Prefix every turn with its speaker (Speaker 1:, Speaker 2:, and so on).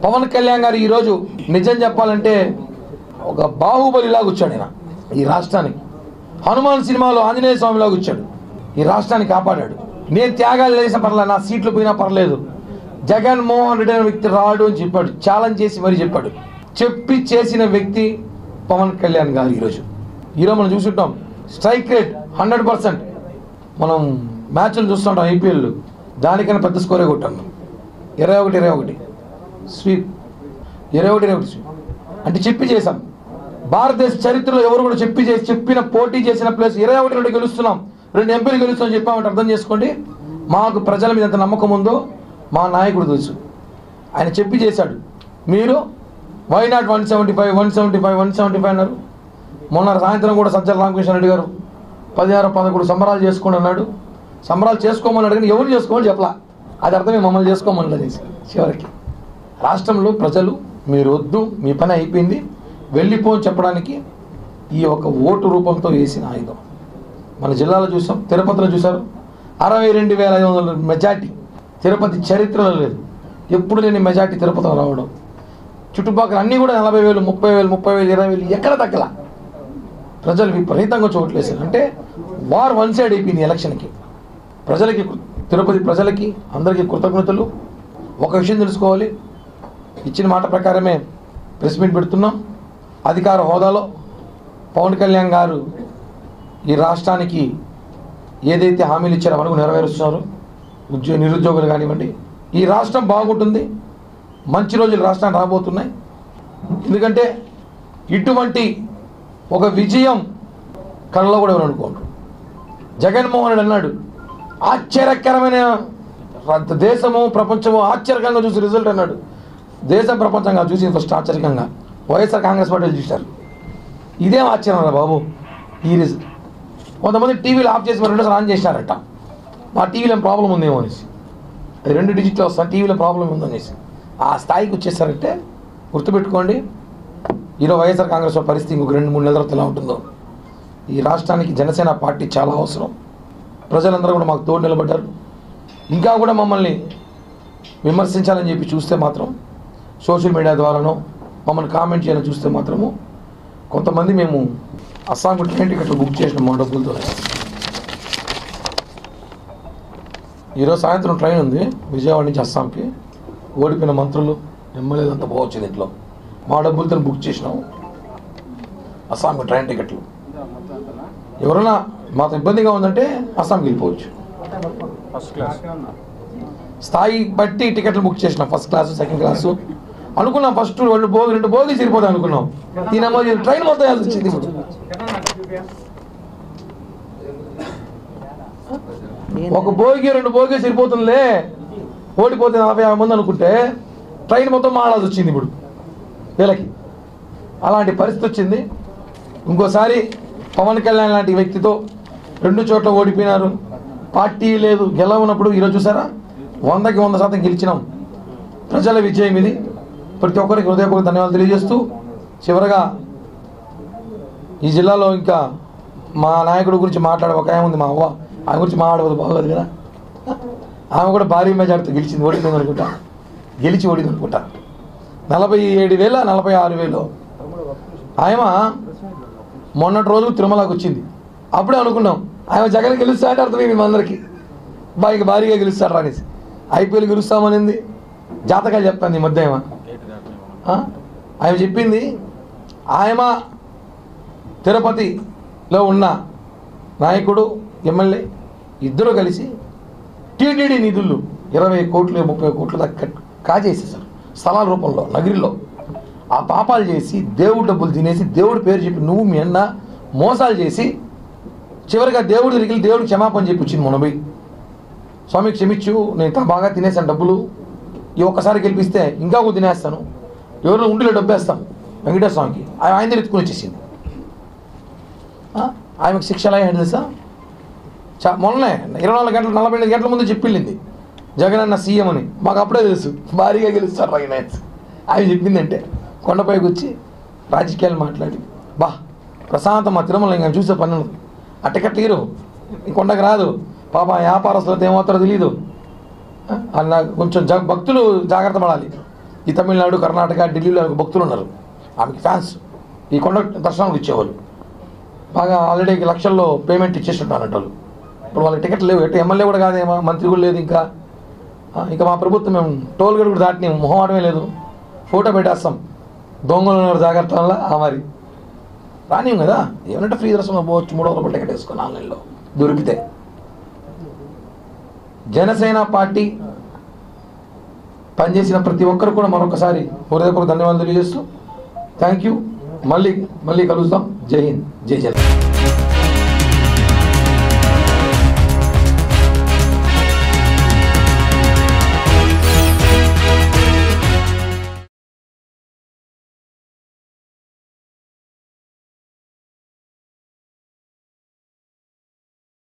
Speaker 1: పవన్ కళ్యాణ్ గారు ఈరోజు నిజం చెప్పాలంటే ఒక బాహుబలిలాగా వచ్చాడు ఆయన ఈ రాష్ట్రానికి హనుమాన్ సినిమాలో ఆంజనేయ స్వామిలాగా వచ్చాడు ఈ రాష్ట్రాన్ని కాపాడాడు నేను త్యాగాలు చేసిన పర్లేదు నా సీట్లు పోయినా పర్లేదు జగన్మోహన్ రెడ్డి అనే వ్యక్తి రాడు అని చెప్పాడు ఛాలెంజ్ చేసి మరీ చెప్పాడు చెప్పి చేసిన వ్యక్తి పవన్ కళ్యాణ్ గారు ఈరోజు ఈరోజు మనం చూసుంటాం స్ట్రైక్ రేట్ హండ్రెడ్ పర్సెంట్ మనం మ్యాచ్లు చూస్తుంటాం ఐపీఎల్ దానికన్నా పెద్ద స్కోరే కొట్టాను ఇరవై ఒకటి ఇరవై ఒకటి స్వీప్ ఇరవై ఒకటి ఇరవై ఒకటి స్వీప్ అంటే చెప్పి చేశాం భారతదేశ చరిత్రలో ఎవరు కూడా చెప్పి చేసి చెప్పిన పోటీ చేసిన ప్లేస్ ఇరవై ఒకటి రెండు గెలుస్తున్నాం రెండు ఎంపీలు గెలుస్తాం చెప్పామంటే అర్థం చేసుకోండి మాకు ప్రజల మీద ఎంత నమ్మకం ఉందో మా నాయకుడు తెలుసు ఆయన చెప్పి చేశాడు మీరు why not one seventy five one seventy five one seventy five అన్నారు మొన్న సాయంత్రం కూడా సజ్జల రామకృష్ణ రెడ్డి గారు పదిహారు పదకొండు సంబరాలు చేసుకోండి అన్నాడు సంబరాలు చేసుకోమన్నాడు కానీ ఎవరు చేసుకోమని చెప్పలా అది అర్థమే మమ్మల్ని చేసుకోమని అనేసి చివరికి రాష్ట్రంలో ప్రజలు మీరు వద్దు మీ పని అయిపోయింది వెళ్ళిపో అని చెప్పడానికి ఈ ఒక ఓటు రూపంతో వేసిన ఆయుధం మన జిల్లాలో చూసాం తిరుపతిలో చూసారు అరవై రెండు వేల ఐదు వందల మెజార్టీ తిరుపతి చరిత్రలో లేదు ఎప్పుడు లేని మెజార్టీ తిరుపతిలో రావడం చుట్టుపక్కల అన్నీ కూడా నలభై వేలు ముప్పై వేలు ముప్పై వేలు ఇరవై వేలు ఎక్కడ తగ్గల ప్రజలు విపరీతంగా చోట్లేసారు అంటే వార్ వన్ సైడ్ అయిపోయింది ఎలక్షన్కి ప్రజలకి తిరుపతి ప్రజలకి అందరికీ కృతజ్ఞతలు ఒక విషయం తెలుసుకోవాలి ఇచ్చిన మాట ప్రకారమే ప్రెస్ మీట్ పెడుతున్నాం అధికార హోదాలో పవన్ కళ్యాణ్ గారు ఈ రాష్ట్రానికి ఏదైతే హామీలు ఇచ్చారో అవన్నీ నెరవేరుస్తున్నారు ఉద్యోగ నిరుద్యోగులు కానివ్వండి ఈ రాష్ట్రం బాగుంటుంది మంచి రోజులు రాష్ట్రానికి రాబోతున్నాయి ఎందుకంటే ఇటువంటి ఒక విజయం కళ్ళలో కూడా ఎవరు అనుకోండి జగన్మోహన్ రెడ్డి అన్నాడు ఆశ్చర్యకరమైన ర- దేశము ప్రపంచము ఆశ్చర్యకంగా చూసి రిజల్ట్ అన్నాడు దేశం ప్రపంచంగా చూసి ఫస్ట్ ఆశ్చర్యకంగా వైఎస్ఆర్ కాంగ్రెస్ పార్టీలు చూశారు ఇదేం ఆశ్చర్యం రా బాబు ఈ రిజల్ట్ కొంతమంది టీవీలు ఆఫ్ చేసి మరి రెండోసారి ఆన్ చేశారట మా టీవీలో ఏం ప్రాబ్లం ఉందేమో అనేసి అది రెండు డిజిట్లో వస్తాను టీవీలో ప్రాబ్లం ఉందనేసి ఆ స్థాయికి వచ్చేసారంటే గుర్తుపెట్టుకోండి ఈరోజు వైఎస్ఆర్ కాంగ్రెస్ వారి పరిస్థితి ఇంకొక రెండు మూడు నెలల తర్వాత ఎలా ఉంటుందో ఈ రాష్ట్రానికి జనసేన పార్టీ చాలా అవసరం ప్రజలందరూ కూడా మాకు తోడు నిలబడ్డారు ఇంకా కూడా మమ్మల్ని విమర్శించాలని చెప్పి చూస్తే మాత్రం సోషల్ మీడియా ద్వారానో మమ్మల్ని కామెంట్ చేయాలని చూస్తే మాత్రము కొంతమంది మేము అస్సాంకు ట్రైన్ టికెట్లు బుక్ చేసిన మా డబ్బులతో ఈరోజు సాయంత్రం ట్రైన్ ఉంది విజయవాడ నుంచి అస్సాంకి ఓడిపోయిన మంత్రులు ఎమ్మెల్యేలు అంతా పోవచ్చు దీంట్లో మా డబ్బులతో బుక్ చేసినాం అస్సాంకు ట్రైన్ టికెట్లు ఎవరైనా మాకు ఇబ్బందిగా ఉందంటే అస్సాంకి వెళ్ళిపోవచ్చు స్థాయి బట్టి టికెట్లు బుక్ చేసినాం ఫస్ట్ క్లాసు సెకండ్ క్లాసు అనుకున్నాం ఫస్ట్ రెండు భోగి రెండు భోగి సరిపోతాయి అనుకున్నాం ఈయన ట్రైన్ మొత్తం వేయాల్సి వచ్చింది ఇప్పుడు ఒక భోగి రెండు భోగి సరిపోతుందిలే ఓడిపోతే నలభై యాభై మంది అనుకుంటే ట్రైన్ మొత్తం మాడాల్సి వచ్చింది ఇప్పుడు వీళ్ళకి అలాంటి పరిస్థితి వచ్చింది ఇంకోసారి పవన్ కళ్యాణ్ లాంటి వ్యక్తితో రెండు చోట్ల ఓడిపోయినారు పార్టీ లేదు గెలవనప్పుడు ఈరోజు చూసారా వందకి వంద శాతం గెలిచినాం ప్రజల విజయం ఇది ప్రతి ఒక్కరికి హృదయపూర్వక ధన్యవాదాలు తెలియజేస్తూ చివరగా ఈ జిల్లాలో ఇంకా మా నాయకుడి గురించి మాట్లాడే ఒక ఆమె ఉంది మా అవ్వ ఆమె గురించి మాట్లాడవద్దు బాగోదు కదా ఆమె కూడా భారీ మెజార్టీతో గెలిచింది ఓడింది అనుకుంటా గెలిచి ఓడింది అనుకుంటా నలభై ఏడు వేల నలభై ఆరు వేలు ఆమె మొన్నటి రోజు తిరుమలకి వచ్చింది అప్పుడే అనుకున్నాం ఆమె జగన్ గెలుస్తాడంటే అర్థమైంది మా అందరికీ బాగా భారీగా గెలుస్తాడు అనేసి ఐపీఎల్ గెలుస్తామనింది జాతకాలు చెప్తాను ఈ మధ్య ఆమె ఆ? ఆమె చెప్పింది ఆయమ తిరుపతిలో ఉన్న నాయకుడు ఎమ్మెల్యే ఇద్దరు కలిసి టీటీడీ నిధులు ఇరవై కోట్లు ముప్పై కోట్లు దాకా కట్- కాజేసేసారు స్థలాల రూపంలో నగిరిలో ఆ పాపాలు చేసి దేవుడు డబ్బులు తినేసి దేవుడి పేరు చెప్పి నువ్వు మీ అన్న మోసాలు చేసి చివరిగా దేవుడు తిరిగి దేవుడు క్షమాపణ చెప్పి వచ్చింది మొన్న పోయి స్వామి క్షమించు నేను ఇంత బాగా తినేసాను డబ్బులు ఈ ఒక్కసారి గెలిపిస్తే ఇంకా కూడా తినేస్తాను ఎవరు ఉండిలో డబ్బు వేస్తాం వెంకటేశ్వర స్వామికి ఆయన ఆయన దగ్గర ఎత్తుకుని వచ్చేసింది ఆ? ఆమెకు శిక్ష ఎలా అయ్యింది తెలుసా చా మొన్నే ఇరవై నాలుగు గంటలు నలభై ఐదు గంటల ముందు చెప్పింది జగన్ అన్న సీఎం అని మాకు అప్పుడే తెలుసు భారీగా గెలుస్తారు ఆయన ఆయన చెప్పిందంటే కొండపైకి వచ్చి రాజకీయాలు మాట్లాడి బా ప్రశాంతం మా తిరుమల ఇంకా చూసే పని ఉండదు ఆ టికెట్ తీరు ఈ కొండకు రాదు పాప వ్యాపారస్తులతో ఏమవుతారో తెలియదు అన్న కొంచెం జా భక్తులు జాగ్రత్త పడాలి ఈ తమిళనాడు కర్ణాటక ఢిల్లీలో ఆమెకు భక్తులు ఉన్నారు ఆమెకి ఫ్యాన్స్ ఈ కొండ దర్శనాలకు ఇచ్చేవాళ్ళు బాగా ఆల్రెడీ లక్షల్లో పేమెంట్ ఇచ్చేస్తుంటారంట వాళ్ళు ఇప్పుడు వాళ్ళకి టికెట్ లేవు ఎటు ఎమ్మెల్యే కూడా కాదేమో మంత్రి కూడా లేదు ఇంకా ఆ, ఇంకా మా ప్రభుత్వం మేము టోల్ గేట్ కూడా దాటిని మొహమాటమే లేదు ఫోటో పెట్టేస్తాం దొంగలు ఉన్నారు జాగ్రత్త వల్ల ఆ మరి రానియం కదా ఏమంటే ఫ్రీ దర్శనం పోవచ్చు మూడు వందల టికెట్ వేసుకుని ఆన్లైన్లో దొరికితే జనసేన పార్టీ పనిచేసిన ప్రతి ఒక్కరు కూడా మరొకసారి హృదయపూర్వక ధన్యవాదాలు తెలియజేస్తూ థ్యాంక్ యూ మళ్ళీ మళ్ళీ కలుద్దాం జై హింద్ జై జగన్